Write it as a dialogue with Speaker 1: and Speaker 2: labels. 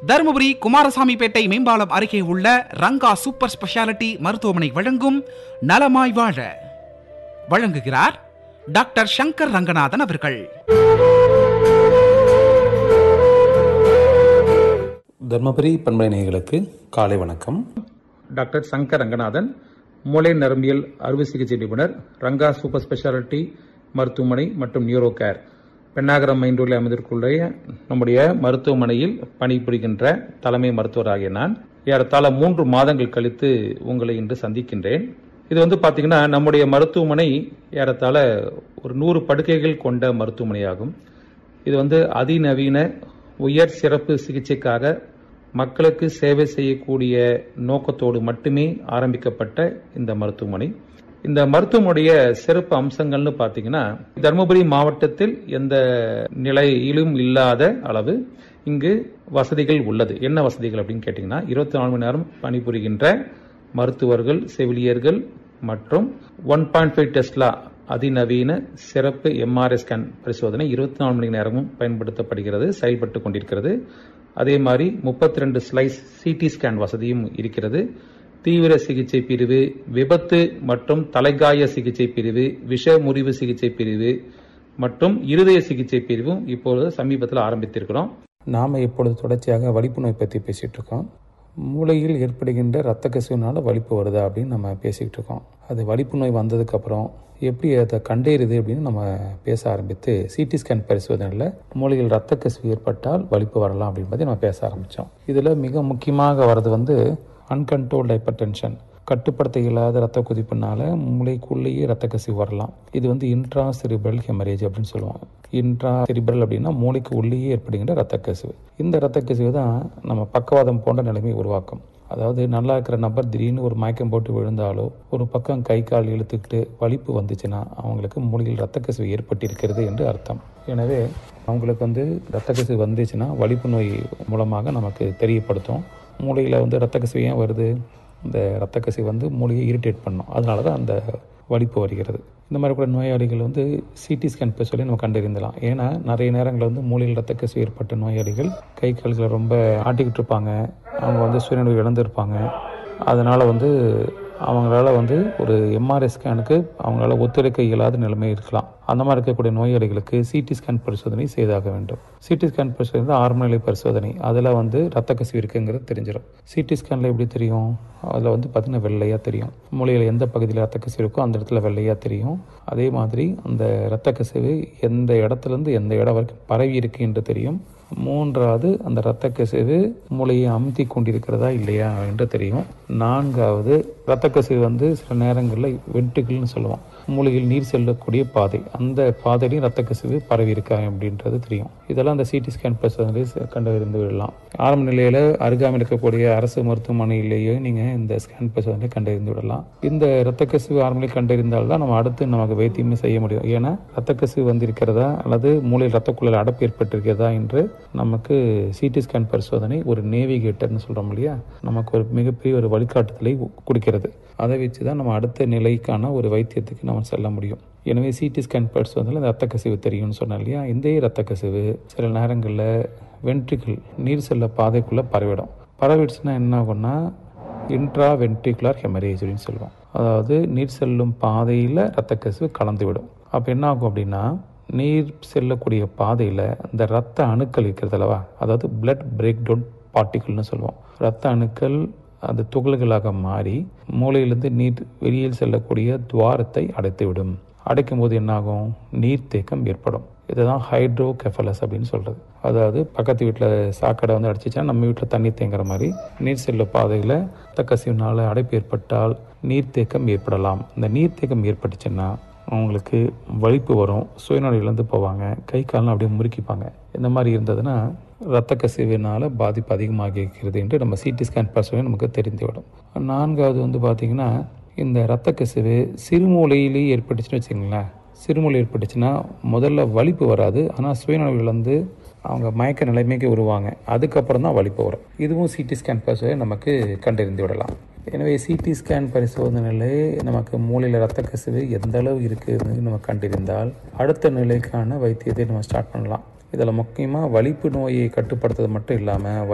Speaker 1: தருமபுரி குமாரசாமிப்பேட்டை மேம்பாலம் அருகே உள்ள ரங்கா சூப்பர் ஸ்பெஷாலிட்டி மருத்துவமனை வழங்கும் நலமாய் வாழ வழங்குகிறார் டாக்டர் சங்கர் ரங்கநாதன் அவர்கள்
Speaker 2: தர்மபுரி பண்பலை நேயர்களுக்கு காலை வணக்கம்
Speaker 3: டாக்டர் சங்கர் ரங்கநாதன் மூளை நரம்பியல் அறுவை சிகிச்சை நிபுணர் ரங்கா சூப்பர் ஸ்பெஷாலிட்டி மருத்துவமனை மற்றும் நியூரோ கேர் பெண்ணாகரம் மைண்டூரில் அமைந்திருக்குள்ள நம்முடைய மருத்துவமனையில் பணிபுரிகின்ற தலைமை மருத்துவராகிய நான் ஏறத்தாழ மூன்று மாதங்கள் கழித்து உங்களை இன்று சந்திக்கின்றேன் இது வந்து பார்த்தீங்கன்னா நம்முடைய மருத்துவமனை ஏறத்தாழ ஒரு நூறு படுக்கைகள் கொண்ட மருத்துவமனையாகும் இது வந்து அதிநவீன உயர் சிறப்பு சிகிச்சைக்காக மக்களுக்கு சேவை செய்யக்கூடிய நோக்கத்தோடு மட்டுமே ஆரம்பிக்கப்பட்ட இந்த மருத்துவமனை இந்த மருத்துவமனைய சிறப்பு அம்சங்கள்னு பார்த்தீங்கன்னா தருமபுரி மாவட்டத்தில் எந்த நிலையிலும் இல்லாத அளவு இங்கு வசதிகள் உள்ளது என்ன வசதிகள் அப்படின்னு கேட்டிங்கன்னா இருபத்தி நாலு மணி நேரம் பணிபுரிகின்ற மருத்துவர்கள் செவிலியர்கள் மற்றும் ஒன் பாயிண்ட் ஃபைவ் டெஸ்லா அதிநவீன சிறப்பு எம்ஆர்ஐ ஸ்கேன் பரிசோதனை இருபத்தி நாலு மணி நேரமும் பயன்படுத்தப்படுகிறது செயல்பட்டு கொண்டிருக்கிறது அதே மாதிரி முப்பத்தி ரெண்டு ஸ்லைஸ் சிடி ஸ்கேன் வசதியும் இருக்கிறது தீவிர சிகிச்சை பிரிவு விபத்து மற்றும் தலைகாய சிகிச்சை பிரிவு விஷ முறிவு சிகிச்சை பிரிவு மற்றும் இருதய சிகிச்சை பிரிவும் இப்பொழுது சமீபத்தில் ஆரம்பித்திருக்கிறோம்
Speaker 2: நாம் இப்பொழுது தொடர்ச்சியாக வலிப்பு நோய் பற்றி பேசிகிட்டு இருக்கோம் மூளையில் ஏற்படுகின்ற இரத்த கசிவுனால வலிப்பு வருதா அப்படின்னு நம்ம பேசிக்கிட்டு இருக்கோம் அது வலிப்பு நோய் வந்ததுக்கப்புறம் எப்படி அதை கண்டறியுது அப்படின்னு நம்ம பேச ஆரம்பித்து சிடி ஸ்கேன் பரிசோதனையில் மூளையில் இரத்த கசிவு ஏற்பட்டால் வலிப்பு வரலாம் அப்படின்னு பற்றி நம்ம பேச ஆரம்பித்தோம் இதில் மிக முக்கியமாக வர்றது வந்து அன்கண்ட்ரோல்டு ஹைப்பர் டென்ஷன் கட்டுப்படுத்த இயலாத ரத்த கொதிப்புனால மூளைக்குள்ளேயே ரத்த கசிவு வரலாம் இது வந்து இன்ட்ரா செரிப்ரல் ஹெமரேஜ் அப்படின்னு சொல்லுவாங்க இன்ட்ரா செரிப்ரல் அப்படின்னா மூளைக்கு உள்ளேயே ஏற்படுகின்ற ரத்த கசிவு இந்த ரத்த கசிவு தான் நம்ம பக்கவாதம் போன்ற நிலைமை உருவாக்கும் அதாவது நல்லா இருக்கிற நபர் திடீர்னு ஒரு மயக்கம் போட்டு விழுந்தாலோ ஒரு பக்கம் கை கால் இழுத்துக்கிட்டு வலிப்பு வந்துச்சுன்னா அவங்களுக்கு மூளையில் ரத்த கசிவு ஏற்பட்டிருக்கிறது என்று அர்த்தம் எனவே அவங்களுக்கு வந்து ரத்த கசிவு வந்துச்சுன்னா வலிப்பு நோய் மூலமாக நமக்கு தெரியப்படுத்தும் மூளையில் வந்து ரத்த கசிவு ஏன் வருது இந்த ரத்த கசிவு வந்து மூளையை இரிட்டேட் பண்ணும் அதனால தான் அந்த வலிப்பு வருகிறது இந்த மாதிரி கூட நோயாளிகள் வந்து சிடி ஸ்கேன் போய் சொல்லி நம்ம கண்டறிந்தலாம் ஏன்னா நிறைய நேரங்களில் வந்து மூளையில் ரத்த கசிவு ஏற்பட்ட நோயாளிகள் கை கால்களை ரொம்ப ஆட்டிக்கிட்டு இருப்பாங்க அவங்க வந்து சுயநினைவு இழந்திருப்பாங்க அதனால் வந்து அவங்களால வந்து ஒரு எம்ஆர்ஐ ஸ்கேனுக்கு அவங்களால ஒத்துழைக்க இயலாத நிலைமை இருக்கலாம் அந்த மாதிரி இருக்கக்கூடிய நோயாளிகளுக்கு சிடி ஸ்கேன் பரிசோதனை செய்தாக வேண்டும் சிடி ஸ்கேன் பரிசோதனை தான் ஆரம்ப நிலை பரிசோதனை அதில் வந்து ரத்த கசிவு இருக்குங்கிறது தெரிஞ்சிடும் சிடி ஸ்கேனில் எப்படி தெரியும் அதில் வந்து பார்த்திங்கன்னா வெள்ளையாக தெரியும் மூளையில் எந்த பகுதியில் ரத்த கசிவு இருக்கோ அந்த இடத்துல வெள்ளையாக தெரியும் அதே மாதிரி அந்த ரத்த கசிவு எந்த இடத்துலேருந்து எந்த இடம் வரைக்கும் பரவி இருக்கு என்று தெரியும் மூன்றாவது அந்த இரத்த கசிவு மூளையை அமுத்தி கொண்டிருக்கிறதா இல்லையா என்று தெரியும் நான்காவது இரத்த கசிவு வந்து சில நேரங்களில் வெட்டுகள்னு சொல்லுவோம் மூளையில் நீர் செல்லக்கூடிய பாதை அந்த பாதையிலையும் இரத்த கசிவு பரவி இருக்கா அப்படின்றது தெரியும் இதெல்லாம் அந்த சிடி ஸ்கேன் பரிசோதனை கண்டறிந்து விடலாம் ஆரம்ப நிலையில் அருகாமையில் இருக்கக்கூடிய அரசு மருத்துவமனையிலேயே நீங்கள் இந்த ஸ்கேன் பரிசோதனை கண்டறிந்து விடலாம் இந்த இரத்த கசிவு ஆரம்ப கண்டறிந்தால் தான் நம்ம அடுத்து நமக்கு வைத்தியமே செய்ய முடியும் ஏன்னா இரத்த கசிவு வந்திருக்கிறதா அல்லது மூளையில் இரத்த குழல் அடப்பு ஏற்பட்டிருக்கிறதா என்று நமக்கு சிடி ஸ்கேன் பரிசோதனை ஒரு நேவிகேட்டர்னு சொல்கிறோம் இல்லையா நமக்கு ஒரு மிகப்பெரிய ஒரு வழிகாட்டுதலை கொடுக்கிறது அதை வச்சு தான் நம்ம அடுத்த நிலைக்கான ஒரு வைத்தியத்துக்கு நம்ம செல்ல முடியும் எனவே சிடி ஸ்கேன் பரிசோதனையில் இந்த ரத்த கசிவு தெரியும்னு சொன்னேன் இல்லையா இந்த ரத்த கசிவு சில நேரங்களில் வென்ட்ரிக்கிள் நீர் செல்ல பாதைக்குள்ளே பரவிடும் பரவிடுச்சுன்னா என்ன ஆகும்னா இன்ட்ரா வென்ட்ரிகுலர் ஹெமரேஜ் அப்படின்னு சொல்லுவோம் அதாவது நீர் செல்லும் பாதையில் ரத்த கசிவு கலந்து விடும் அப்போ என்ன ஆகும் அப்படின்னா நீர் செல்லக்கூடிய பாதையில் இந்த ரத்த அணுக்கள் இருக்கிறது அல்லவா அதாவது பிளட் பிரேக் டவுன் பார்ட்டிகள்னு சொல்லுவோம் ரத்த அணுக்கள் அந்த துகள்களாக மாறி மூளையிலிருந்து நீர் வெளியில் செல்லக்கூடிய துவாரத்தை அடைத்துவிடும் அடைக்கும் போது என்னாகும் நீர்த்தேக்கம் ஏற்படும் இதுதான் ஹைட்ரோகெஃபலஸ் அப்படின்னு சொல்கிறது அதாவது பக்கத்து வீட்டில் சாக்கடை வந்து அடிச்சிச்சுன்னா நம்ம வீட்டில் தண்ணி தேங்குற மாதிரி நீர் செல்ல பாதையில் ரத்த கசிவுனால் அடைப்பு ஏற்பட்டால் நீர்த்தேக்கம் ஏற்படலாம் இந்த நீர்த்தேக்கம் ஏற்பட்டுச்சுன்னா அவங்களுக்கு வலிப்பு வரும் சுயநலம் இழந்து போவாங்க கை கால்லாம் அப்படியே முறுக்கிப்பாங்க இந்த மாதிரி இருந்ததுன்னா இரத்த கசிவினால் பாதிப்பு அதிகமாகி இருக்கிறது என்று நம்ம சிடி ஸ்கேன் பரிசோதனை நமக்கு தெரிந்துவிடும் நான்காவது வந்து பார்த்திங்கன்னா இந்த இரத்த கசிவு சிறுமூலையிலேயே ஏற்பட்டுச்சுன்னு வச்சுங்களேன் சிறுமூலை ஏற்பட்டுச்சுன்னா முதல்ல வலிப்பு வராது ஆனால் சுயநலம் இழந்து அவங்க மயக்க நிலைமைக்கு வருவாங்க அதுக்கப்புறம் தான் வலிப்பு வரும் இதுவும் சிடி ஸ்கேன் பரிசோதனை நமக்கு கண்டறிந்து விடலாம் எனவே சிடி ஸ்கேன் பரிசோதனையிலே நமக்கு மூளையில் ரத்த கசிவு எந்த அளவு இருக்குதுன்னு நம்ம கண்டறிந்தால் அடுத்த நிலைக்கான வைத்தியத்தை நம்ம ஸ்டார்ட் பண்ணலாம் இதில் முக்கியமாக வலிப்பு நோயை கட்டுப்படுத்துறது மட்டும் இல்லாமல்